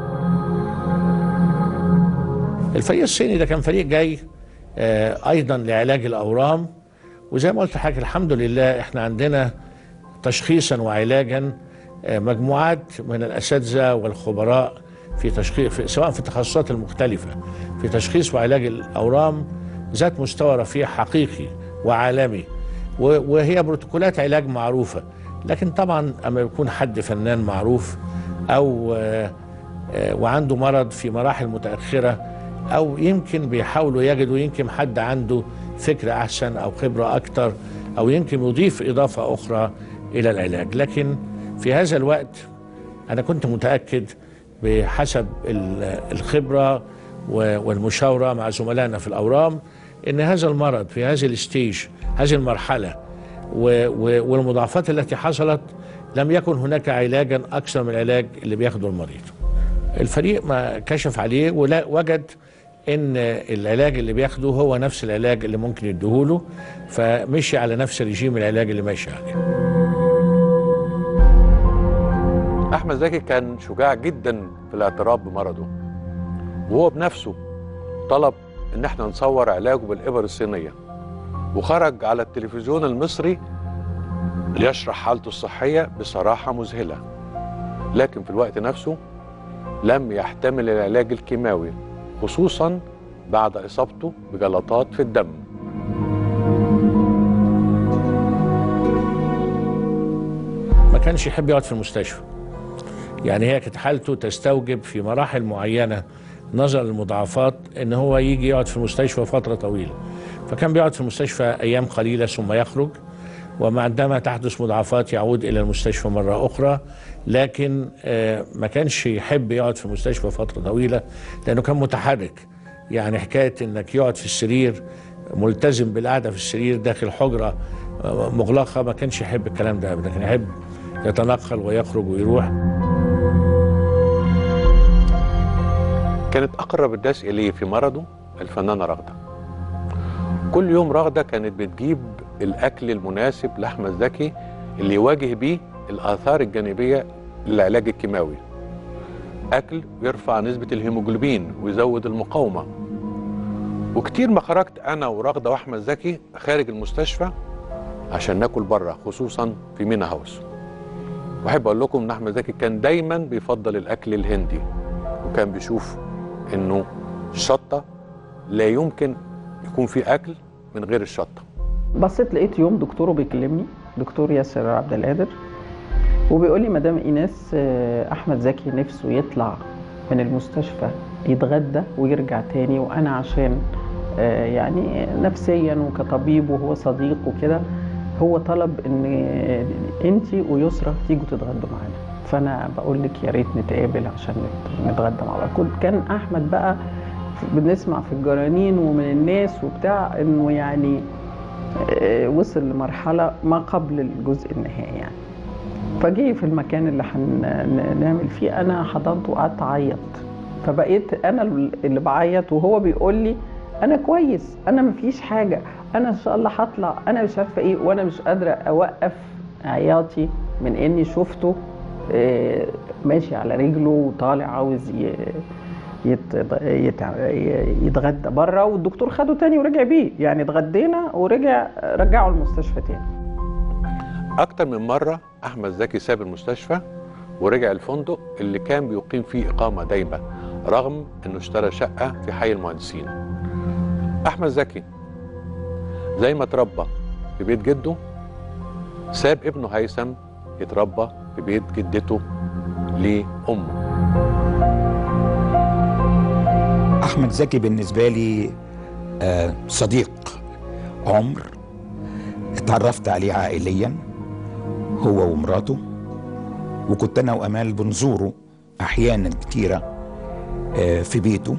الفريق الصيني ده كان فريق جاي آه، ايضا لعلاج الاورام وزي ما قلت لحضرتك الحمد لله احنا عندنا تشخيصا وعلاجا آه، مجموعات من الاساتذه والخبراء في تشخيص في سواء في التخصصات المختلفه في تشخيص وعلاج الاورام ذات مستوى رفيع حقيقي وعالمي و- وهي بروتوكولات علاج معروفه لكن طبعا اما يكون حد فنان معروف او آه، آه، وعنده مرض في مراحل متاخره او يمكن بيحاولوا يجدوا يمكن حد عنده فكره احسن او خبره اكتر او يمكن يضيف اضافه اخرى الى العلاج لكن في هذا الوقت انا كنت متاكد بحسب ال- الخبره و- والمشاوره مع زملائنا في الاورام ان هذا المرض في هذه الستيج هذه المرحله و- و- والمضاعفات التي حصلت لم يكن هناك علاجا اكثر من العلاج اللي بياخده المريض الفريق ما كشف عليه ولا وجد ان العلاج اللي بياخده هو نفس العلاج اللي ممكن يديهوله فمشي على نفس رجيم العلاج اللي ماشي عليه احمد زكي كان شجاع جدا في الاعتراف بمرضه وهو بنفسه طلب ان احنا نصور علاجه بالابر الصينيه وخرج على التلفزيون المصري ليشرح حالته الصحية بصراحة مذهلة لكن في الوقت نفسه لم يحتمل العلاج الكيماوي خصوصا بعد إصابته بجلطات في الدم ما كانش يحب يقعد في المستشفى يعني هي كانت حالته تستوجب في مراحل معينة نظرا للمضاعفات ان هو يجي يقعد في المستشفى فترة طويلة فكان بيقعد في المستشفى ايام قليلة ثم يخرج وعندما تحدث مضاعفات يعود الى المستشفى مرة اخرى لكن آه، ما كانش يحب يقعد في المستشفى فترة طويلة لانه كان متحرك يعني حكاية انك يقعد في السرير ملتزم بالقعدة في السرير داخل حجرة آه، مغلقة ما كانش يحب الكلام ده ابدا كان يحب يتنقل ويخرج ويروح كانت أقرب الناس إليه في مرضه الفنانة رغدة كل يوم رغدة كانت بتجيب الأكل المناسب لأحمد زكي اللي يواجه بيه الآثار الجانبية للعلاج الكيماوي أكل يرفع نسبة الهيموجلوبين ويزود المقاومة وكتير ما خرجت أنا ورغدة وأحمد زكي خارج المستشفى عشان ناكل بره خصوصا في مينا هاوس واحب اقول لكم ان احمد زكي كان دايما بيفضل الاكل الهندي وكان بيشوف انه الشطه لا يمكن يكون في اكل من غير الشطه بصيت لقيت يوم دكتوره بيكلمني دكتور ياسر عبد القادر وبيقول لي مدام ايناس آه، احمد زكي نفسه يطلع من المستشفى يتغدى ويرجع تاني وانا عشان آه، يعني نفسيا وكطبيب وهو صديق وكده هو طلب ان انت ويسرى تيجوا تتغدوا معانا فانا بقول لك يا ريت نتقابل عشان نت- نتغدى مع بعض كنت كان احمد بقى بنسمع في الجرانين ومن الناس وبتاع انه يعني آه، وصل لمرحله ما قبل الجزء النهائي يعني فجي في المكان اللي هنعمل فيه انا حضنته وقعدت اعيط فبقيت انا اللي بعيط وهو بيقول لي انا كويس انا مفيش حاجه انا ان شاء الله هطلع انا مش عارفه ايه وانا مش قادره اوقف عياطي من اني شفته آه، ماشي على رجله وطالع عاوز ي- يت- يت- يتغدى بره والدكتور خده تاني ورجع بيه يعني اتغدينا ورجع رجعه المستشفى تاني اكتر من مره احمد زكي ساب المستشفى ورجع الفندق اللي كان بيقيم فيه اقامه دايمه رغم انه اشترى شقه في حي المهندسين احمد زكي زي ما اتربى في بيت جده ساب ابنه هيثم يتربى في بيت جدته لامه احمد زكي بالنسبه لي آه، صديق عمر اتعرفت عليه عائليا هو ومراته وكنت انا وامال بنزوره احيانا كتيره آه، في بيته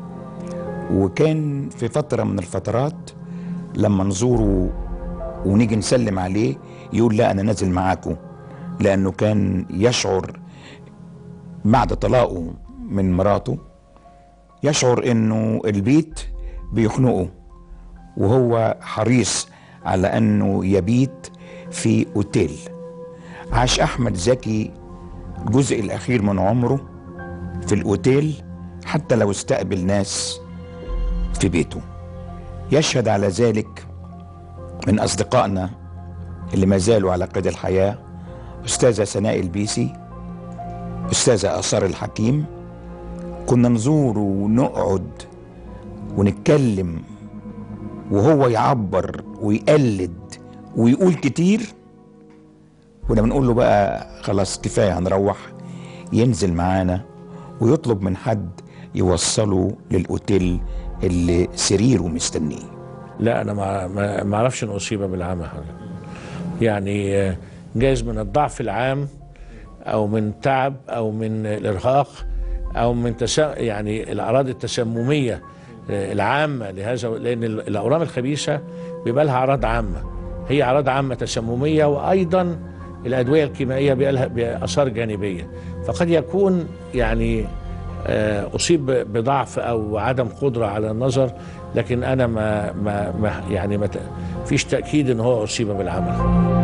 وكان في فتره من الفترات لما نزوره ونيجي نسلم عليه يقول لا انا نازل معاكم لانه كان يشعر بعد طلاقه من مراته يشعر انه البيت بيخنقه وهو حريص على انه يبيت في اوتيل عاش احمد زكي الجزء الاخير من عمره في الاوتيل حتى لو استقبل ناس في بيته يشهد على ذلك من اصدقائنا اللي ما زالوا على قيد الحياه استاذه سناء البيسي استاذه اثار الحكيم كنا نزور ونقعد ونتكلم وهو يعبر ويقلد ويقول كتير كنا بنقول له بقى خلاص كفايه هنروح ينزل معانا ويطلب من حد يوصله للاوتيل اللي سريره مستنيه لا انا ما ما ما اعرفش ان اصيب بالعمى حضرتك. يعني آه، جايز من الضعف العام او من تعب او من الارهاق او من تس... يعني الاعراض التسمميه آه، العامه لهذا لان ال- الاورام الخبيثه بيبقى لها اعراض عامه هي اعراض عامه تسمميه وايضا الادويه الكيميائيه بيبقى لها بيبقى اثار جانبيه فقد يكون يعني آه، اصيب ب- بضعف او عدم قدره على النظر لكن انا ما ما, ما يعني ما ت- فيش تاكيد ان هو اصيب بالعمى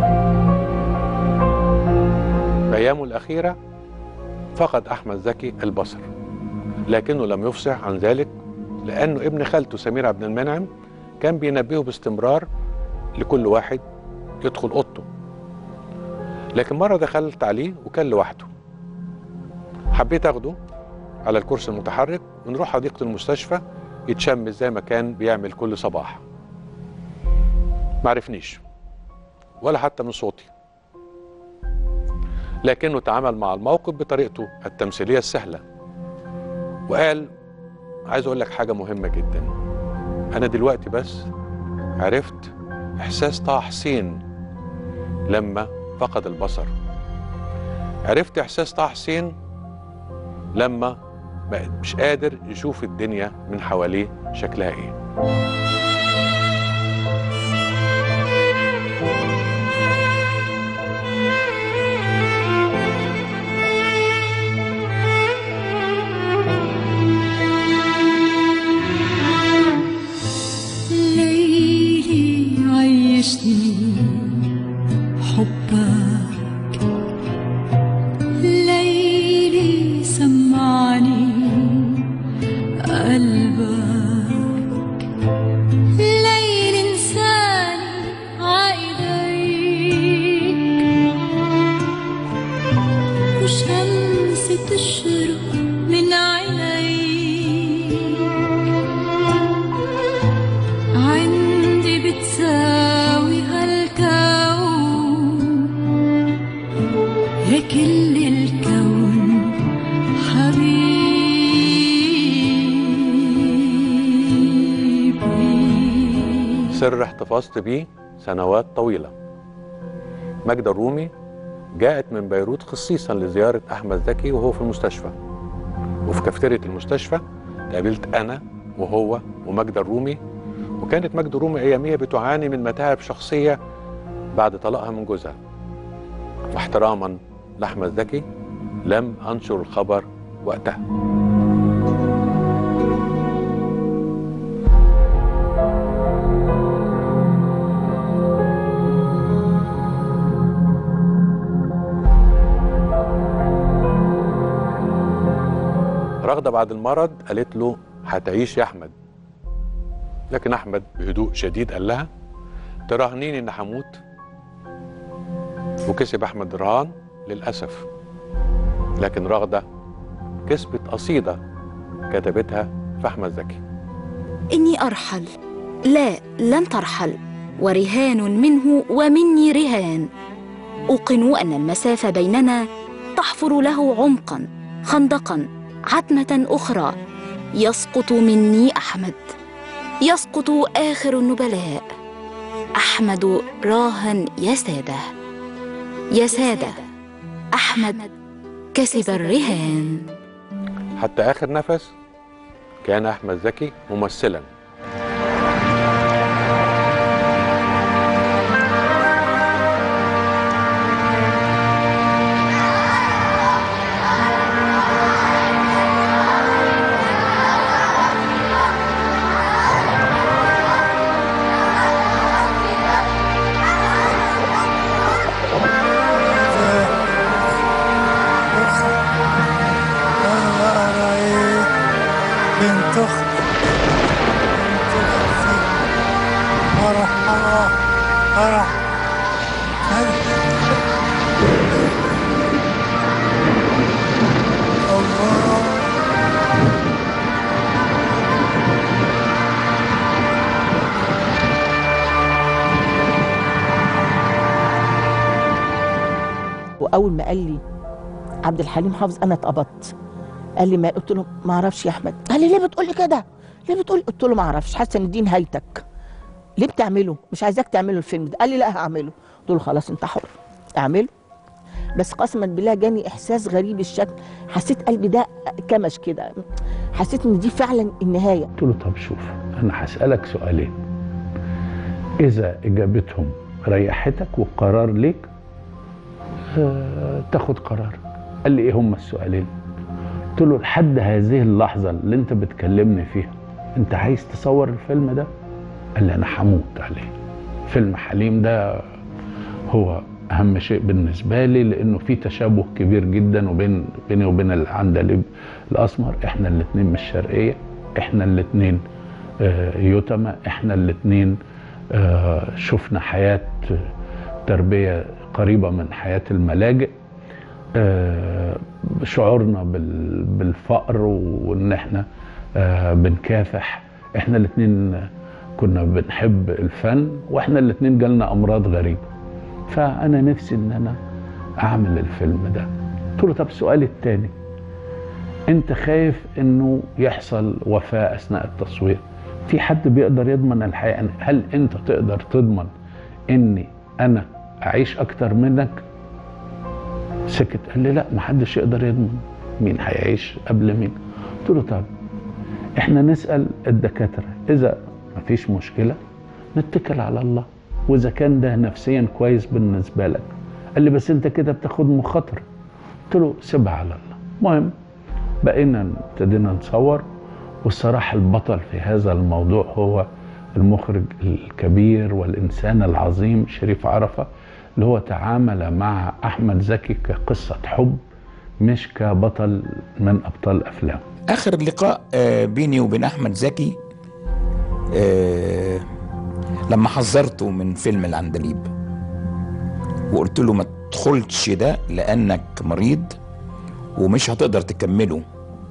في ايامه الاخيره فقد احمد زكي البصر لكنه لم يفصح عن ذلك لانه ابن خالته سمير عبد المنعم كان بينبهه باستمرار لكل واحد يدخل اوضته لكن مره دخلت عليه وكان لوحده حبيت اخده على الكرسي المتحرك ونروح حديقه المستشفى يتشمس زي ما كان بيعمل كل صباح معرفنيش ولا حتى من صوتي لكنه تعامل مع الموقف بطريقته التمثيليه السهله وقال عايز اقول لك حاجه مهمه جدا انا دلوقتي بس عرفت احساس طه حسين لما فقد البصر عرفت احساس طه حسين لما بقى مش قادر يشوف الدنيا من حواليه شكلها ايه ليلي عيشني حبك ليلي سمعني قلبك ليل انساني عايديك وشمس تشرق من عينيك عندي بتساوي هالكون يا كل الكون حبيبي سر احتفظت بيه سنوات طويلة ماجدة الرومي جاءت من بيروت خصيصا لزيارة أحمد زكي وهو في المستشفى وفي كافتيريا المستشفى قابلت أنا وهو وماجدة الرومي وكانت ماجدة الرومي أياميها بتعاني من متاعب شخصية بعد طلاقها من جوزها واحتراما لأحمد زكي لم أنشر الخبر وقتها رغدة بعد المرض قالت له هتعيش يا أحمد لكن أحمد بهدوء شديد قال لها تراهنيني إن هموت وكسب أحمد رهان للأسف لكن رغدة كسبت قصيدة كتبتها في أحمد زكي إني أرحل لا لن ترحل ورهان منه ومني رهان أوقن أن المسافة بيننا تحفر له عمقا خندقا عتمة أخرى يسقط مني أحمد يسقط آخر النبلاء أحمد راهن يا سادة يا سادة أحمد كسب الرهان حتى آخر نفس كان أحمد زكي ممثلا بنت اختي بنت اختي فرح فرح فرح الله واول ما قال لي عبد الحليم حافظ انا اتقبضت قال لي ما قلت له ما اعرفش يا احمد قال لي ليه بتقول لي كده ليه بتقول قلت له ما اعرفش حاسه ان دي نهايتك ليه بتعمله مش عايزاك تعمله الفيلم ده قال لي لا هعمله قلت له خلاص انت حر اعمله بس قسما بالله جاني احساس غريب الشكل حسيت قلبي ده كمش كده حسيت ان دي فعلا النهايه قلت له طب شوف انا هسالك سؤالين اذا اجابتهم ريحتك والقرار ليك آه تاخد قرار قال لي ايه هم السؤالين قلت له لحد هذه اللحظه اللي انت بتكلمني فيها انت عايز تصور الفيلم ده قال لي انا هموت عليه فيلم حليم ده هو اهم شيء بالنسبه لي لانه في تشابه كبير جدا وبين بيني وبين العندليب الاسمر احنا الاثنين من الشرقيه احنا الاثنين يتمى احنا الاثنين آه، شفنا حياة تربية قريبة من حياة الملاجئ آه، شعورنا بال- بالفقر وان احنا آه، بنكافح احنا الاتنين كنا بنحب الفن واحنا الاتنين جالنا امراض غريبة فانا نفسي ان انا اعمل الفيلم ده قلت له طب سؤالي التاني انت خايف انه يحصل وفاة اثناء التصوير في حد بيقدر يضمن الحياة يعني هل انت تقدر تضمن اني انا اعيش اكتر منك سكت قال لي لا محدش يقدر يضمن مين هيعيش قبل مين قلت له طب احنا نسأل الدكاترة اذا مفيش مشكلة نتكل على الله واذا كان ده نفسيا كويس بالنسبة لك قال لي بس انت كده بتاخد مخاطرة قلت له سيبها على الله المهم بقينا ابتدينا نصور والصراحة البطل في هذا الموضوع هو المخرج الكبير والإنسان العظيم شريف عرفة اللي هو تعامل مع أحمد زكي كقصة حب مش كبطل من أبطال أفلام اخر لقاء آه، بيني وبين احمد زكي آه، لما حذرته من فيلم العندليب وقلت له ما تدخلش ده لانك مريض ومش هتقدر تكمله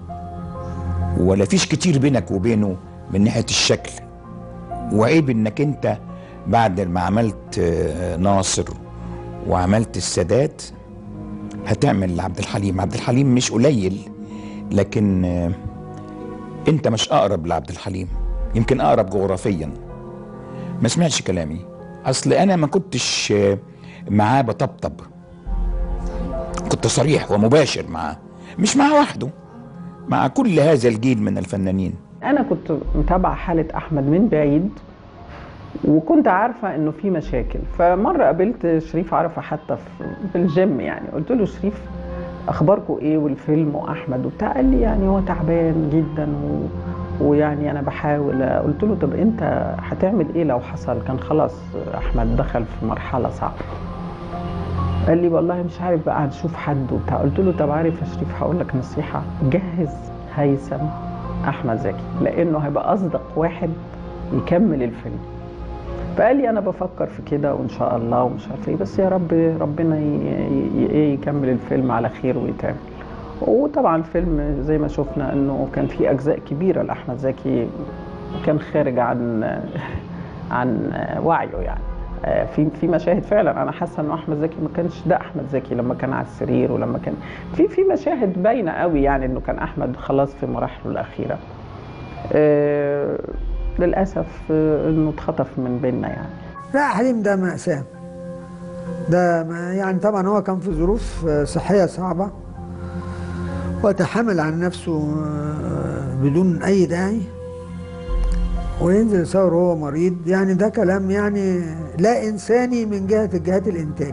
ولا فيش كتير بينك وبينه من ناحيه الشكل وعيب انك انت بعد ما عملت آه، ناصر وعملت السادات هتعمل عبد الحليم عبد الحليم مش قليل لكن آه، انت مش اقرب لعبد الحليم يمكن اقرب جغرافيا ما سمعش كلامي اصل انا ما كنتش آه، معاه بطبطب كنت صريح ومباشر معاه مش معاه وحده مع كل هذا الجيل من الفنانين انا كنت متابعه حاله احمد من بعيد وكنت عارفه انه في مشاكل فمره قابلت شريف عرفه حتى في في الجيم يعني قلت له شريف اخباركم ايه والفيلم واحمد وبتاع قال لي يعني هو تعبان جدا و... ويعني انا بحاول قلت له طب انت هتعمل ايه لو حصل كان خلاص احمد دخل في مرحله صعبه قال لي والله مش عارف بقى هنشوف حد وبتاع قلت له طب عارف يا شريف هقول لك نصيحه جهز هيثم احمد زكي لانه هيبقى اصدق واحد يكمل الفيلم فقال لي انا بفكر في كده وان شاء الله ومش عارف ايه بس يا رب ربنا ي- ي- ي- يكمل الفيلم على خير ويتعمل وطبعا الفيلم زي ما شفنا انه كان في اجزاء كبيره لاحمد زكي كان خارج عن عن وعيه يعني آه، في في مشاهد فعلا انا حاسه انه احمد زكي ما كانش ده احمد زكي لما كان على السرير ولما كان في في مشاهد باينه قوي يعني انه كان احمد خلاص في مراحله الاخيره آه، للاسف آه، انه اتخطف من بيننا يعني لا حليم ده مأساة ده ما- يعني طبعا هو كان في ظروف آه، صحية صعبة وتحمل عن نفسه آه، بدون أي داعي وينزل يصور وهو مريض يعني ده كلام يعني لا إنساني من جهة جهات الإنتاج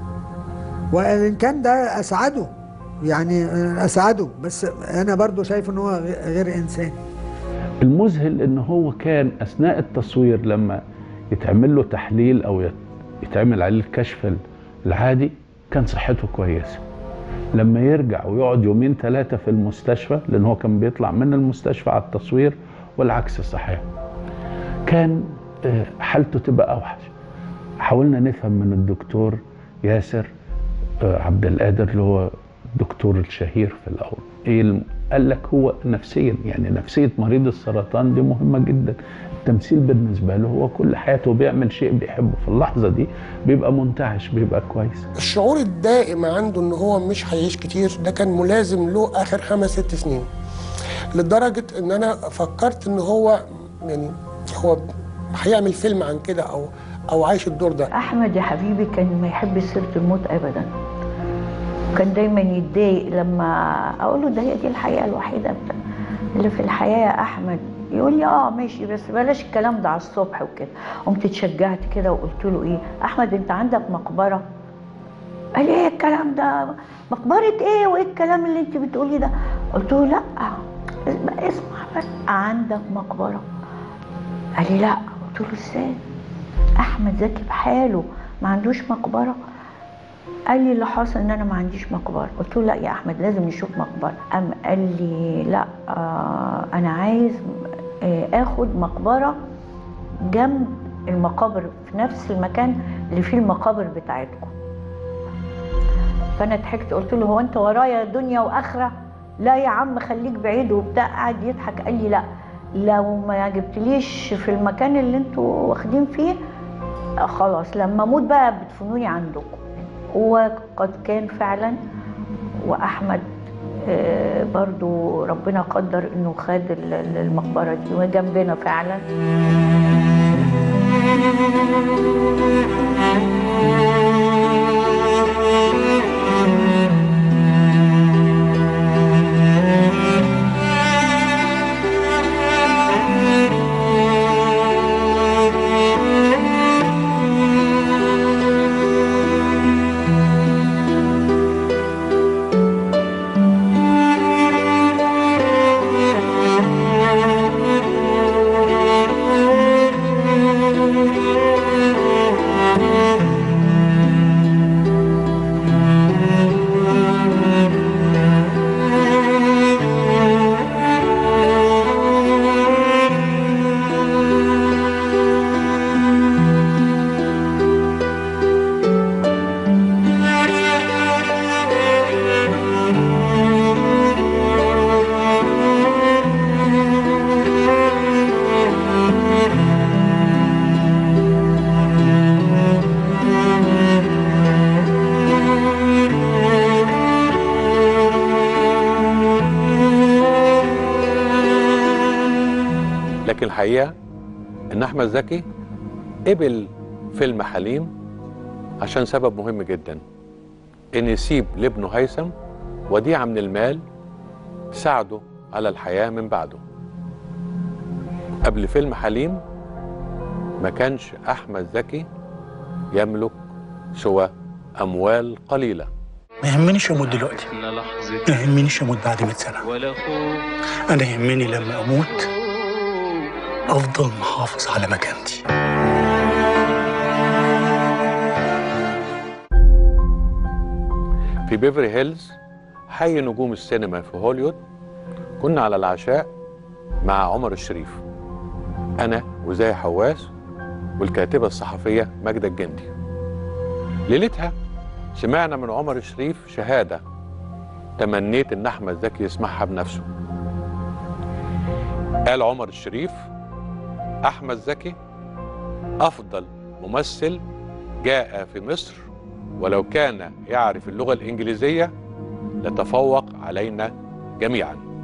وإن كان ده أسعده يعني آه، أسعده بس أنا برضو شايف إن هو غ- غير إنساني المذهل ان هو كان اثناء التصوير لما يتعمل له تحليل او يت- يتعمل عليه الكشف العادي كان صحته كويسه لما يرجع ويقعد يومين ثلاثه في المستشفى لان هو كان بيطلع من المستشفى على التصوير والعكس صحيح كان آه، حالته تبقى اوحش حاولنا نفهم من الدكتور ياسر آه، عبد القادر اللي هو الدكتور الشهير في الاول ايه الم- قال لك هو نفسيا يعني نفسيه مريض السرطان دي مهمه جدا التمثيل بالنسبه له هو كل حياته بيعمل شيء بيحبه في اللحظه دي بيبقى منتعش بيبقى كويس الشعور الدائم عنده ان هو مش هيعيش كتير ده كان ملازم له اخر خمس ست سنين لدرجه ان انا فكرت ان هو يعني هو هيعمل فيلم عن كده او او عايش الدور ده احمد يا حبيبي كان ما يحبش سيره الموت ابدا كان دايما يتضايق لما اقول له ده هي دي الحقيقه الوحيده بتا- اللي في الحياه يا احمد يقول لي اه ماشي بس بلاش الكلام ده على الصبح وكده قمت اتشجعت كده وقلت له ايه احمد انت عندك مقبره قال لي ايه الكلام ده مقبره ايه وايه الكلام اللي انت بتقولي ده قلت له لا اسمع بس عندك مقبره قال لي لا قلت له ازاي احمد زكي بحاله ما عندوش مقبره قال لي اللي حاصل ان انا ما عنديش مقبره قلت له لا يا احمد لازم نشوف مقبره قام قال لي لا آه انا عايز آه اخد مقبره جنب المقابر في نفس المكان اللي فيه المقابر بتاعتكم فانا ضحكت قلت له هو انت ورايا دنيا واخره لا يا عم خليك بعيد وبتاع قعد يضحك قال لي لا لو ما جبتليش في المكان اللي انتوا واخدين فيه آه خلاص لما اموت بقى بتفنوني عندكم وقد كان فعلا واحمد آه، برضو ربنا قدر انه خد ال- ال- المقبره دي وجنبنا فعلا لكن الحقيقه ان احمد زكي قبل فيلم حليم عشان سبب مهم جدا ان يسيب لابنه هيثم وديعه من المال تساعده على الحياه من بعده قبل فيلم حليم ما كانش احمد زكي يملك سوى اموال قليله ما يهمنيش اموت دلوقتي ما يهمنيش اموت بعد 100 سنه انا يهمني لما اموت افضل محافظ على مكانتي في بيفري هيلز حي نجوم السينما في هوليوود كنا على العشاء مع عمر الشريف انا وزاهي حواس والكاتبه الصحفيه ماجده الجندي ليلتها سمعنا من عمر الشريف شهاده تمنيت ان احمد زكي يسمعها بنفسه قال عمر الشريف احمد زكي افضل ممثل جاء في مصر ولو كان يعرف اللغه الانجليزيه لتفوق علينا جميعا